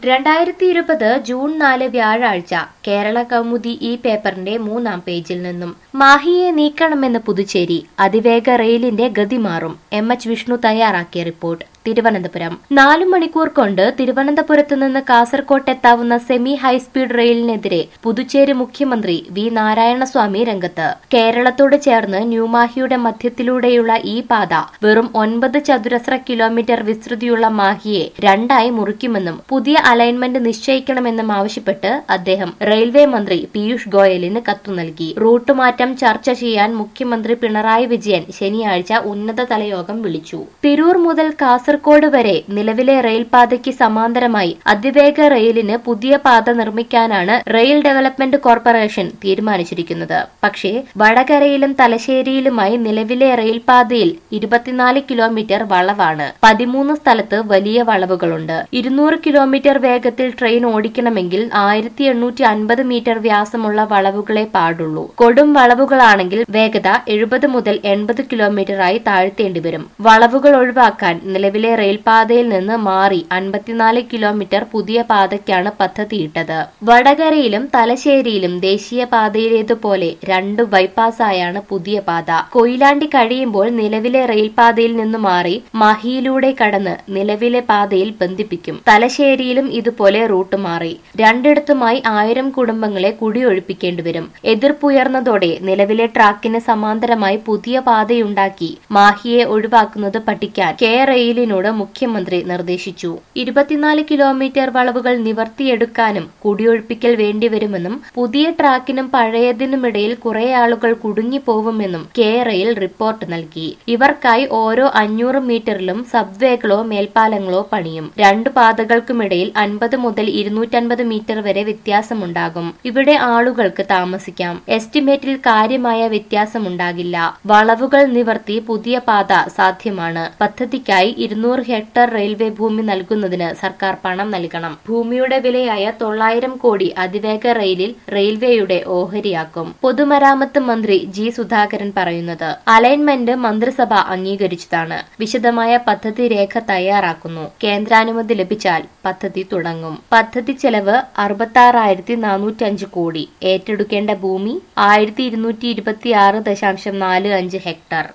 രണ്ടായിരത്തി ഇരുപത് ജൂൺ നാല് വ്യാഴാഴ്ച കേരള കൗമുദി ഈ പേപ്പറിന്റെ മൂന്നാം പേജിൽ നിന്നും മാഹിയെ നീക്കണമെന്ന് പുതുച്ചേരി അതിവേഗ റെയിലിന്റെ ഗതി മാറും എം എച്ച് വിഷ്ണു തയ്യാറാക്കിയ റിപ്പോർട്ട് തിരുവനന്തപുരം നാലു മണിക്കൂർ കൊണ്ട് തിരുവനന്തപുരത്ത് നിന്ന് കാസർകോട്ട് എത്താവുന്ന സെമി ഹൈസ്പീഡ് റെയിലിനെതിരെ പുതുച്ചേരി മുഖ്യമന്ത്രി വി നാരായണസ്വാമി രംഗത്ത് കേരളത്തോട് ചേർന്ന് ന്യൂമാഹിയുടെ മധ്യത്തിലൂടെയുള്ള ഈ പാത വെറും ഒൻപത് ചതുരശ്ര കിലോമീറ്റർ വിസ്തൃതിയുള്ള മാഹിയെ രണ്ടായി മുറിക്കുമെന്നും പുതിയ അലൈൻമെന്റ് നിശ്ചയിക്കണമെന്നും ആവശ്യപ്പെട്ട് അദ്ദേഹം റെയിൽവേ മന്ത്രി പീയൂഷ് ഗോയലിന് കത്തു നൽകി റൂട്ട് മാറ്റം ചർച്ച ചെയ്യാൻ മുഖ്യമന്ത്രി പിണറായി വിജയൻ ശനിയാഴ്ച ഉന്നതതല യോഗം വിളിച്ചു തിരൂർ മുതൽ കാസർകോട് വരെ നിലവിലെ റെയിൽപാതയ്ക്ക് സമാന്തരമായി അതിവേഗ റെയിലിന് പുതിയ പാത നിർമ്മിക്കാനാണ് റെയിൽ ഡെവലപ്മെന്റ് കോർപ്പറേഷൻ തീരുമാനിച്ചിരിക്കുന്നത് പക്ഷേ വടകരയിലും തലശ്ശേരിയിലുമായി നിലവിലെ റെയിൽപാതയിൽ ഇരുപത്തിനാല് കിലോമീറ്റർ വളവാണ് പതിമൂന്ന് സ്ഥലത്ത് വലിയ വളവുകളുണ്ട് ഇരുന്നൂറ് കിലോമീറ്റർ വേഗത്തിൽ ട്രെയിൻ ഓടിക്കണമെങ്കിൽ ആയിരത്തി എണ്ണൂറ്റി അൻപത് മീറ്റർ വ്യാസമുള്ള വളവുകളെ പാടുള്ളൂ കൊടും വളവുകളാണെങ്കിൽ വേഗത എഴുപത് മുതൽ എൺപത് കിലോമീറ്ററായി താഴ്ത്തേണ്ടി വരും വളവുകൾ ഒഴിവാക്കാൻ നിലവിലെ റെയിൽപാതയിൽ നിന്ന് മാറി അൻപത്തിനാല് കിലോമീറ്റർ പുതിയ പാതയ്ക്കാണ് പദ്ധതിയിട്ടത് വടകരയിലും തലശ്ശേരിയിലും ദേശീയ പാതയിലേതുപോലെ രണ്ട് ബൈപ്പാസായാണ് പുതിയ പാത കൊയിലാണ്ടി കഴിയുമ്പോൾ നിലവിലെ റെയിൽപാതയിൽ നിന്ന് മാറി മഹിയിലൂടെ കടന്ന് നിലവിലെ പാതയിൽ ബന്ധിപ്പിക്കും തലശ്ശേരിയിലും ഇതുപോലെ റൂട്ട് മാറി രണ്ടിടത്തുമായി ആയിരം കുടുംബങ്ങളെ കുടിയൊഴിപ്പിക്കേണ്ടി വരും എതിർപ്പുയർന്നതോടെ നിലവിലെ ട്രാക്കിന് സമാന്തരമായി പുതിയ പാതയുണ്ടാക്കി മാഹിയെ ഒഴിവാക്കുന്നത് പഠിക്കാൻ കെ റെയിലിനോട് മുഖ്യമന്ത്രി നിർദ്ദേശിച്ചു ഇരുപത്തിനാല് കിലോമീറ്റർ വളവുകൾ നിവർത്തിയെടുക്കാനും കുടിയൊഴിപ്പിക്കൽ വേണ്ടിവരുമെന്നും പുതിയ ട്രാക്കിനും പഴയതിനുമിടയിൽ കുറെ ആളുകൾ കുടുങ്ങിപ്പോവുമെന്നും കെ റെയിൽ റിപ്പോർട്ട് നൽകി ഇവർക്കായി ഓരോ അഞ്ഞൂറ് മീറ്ററിലും സബ്വേകളോ മേൽപ്പാലങ്ങളോ പണിയും രണ്ട് പാതകൾക്കുമിടയിൽ അൻപത് മുതൽ ഇരുന്നൂറ്റൻപത് മീറ്റർ വരെ വ്യത്യാസമുണ്ടാകും ഇവിടെ ആളുകൾക്ക് താമസിക്കാം എസ്റ്റിമേറ്റിൽ കാര്യമായ വ്യത്യാസമുണ്ടാകില്ല വളവുകൾ നിവർത്തി പുതിയ പാത സാധ്യമാണ് പദ്ധതിക്കായി ഇരുന്നൂറ് ഹെക്ടർ റെയിൽവേ ഭൂമി നൽകുന്നതിന് സർക്കാർ പണം നൽകണം ഭൂമിയുടെ വിലയായ തൊള്ളായിരം കോടി അതിവേഗ റെയിലിൽ റെയിൽവേയുടെ ഓഹരിയാക്കും പൊതുമരാമത്ത് മന്ത്രി ജി സുധാകരൻ പറയുന്നത് അലൈൻമെന്റ് മന്ത്രിസഭ അംഗീകരിച്ചതാണ് വിശദമായ പദ്ധതി രേഖ തയ്യാറാക്കുന്നു കേന്ദ്രാനുമതി ലഭിച്ചാൽ പദ്ധതി തുടങ്ങും പദ്ധതി ചെലവ് അറുപത്തി ആറായിരത്തി നാനൂറ്റി അഞ്ച് കോടി ഏറ്റെടുക്കേണ്ട ഭൂമി ആയിരത്തി ഇരുന്നൂറ്റി ഇരുപത്തി ആറ് ദശാംശം നാല് അഞ്ച് ഹെക്ടർ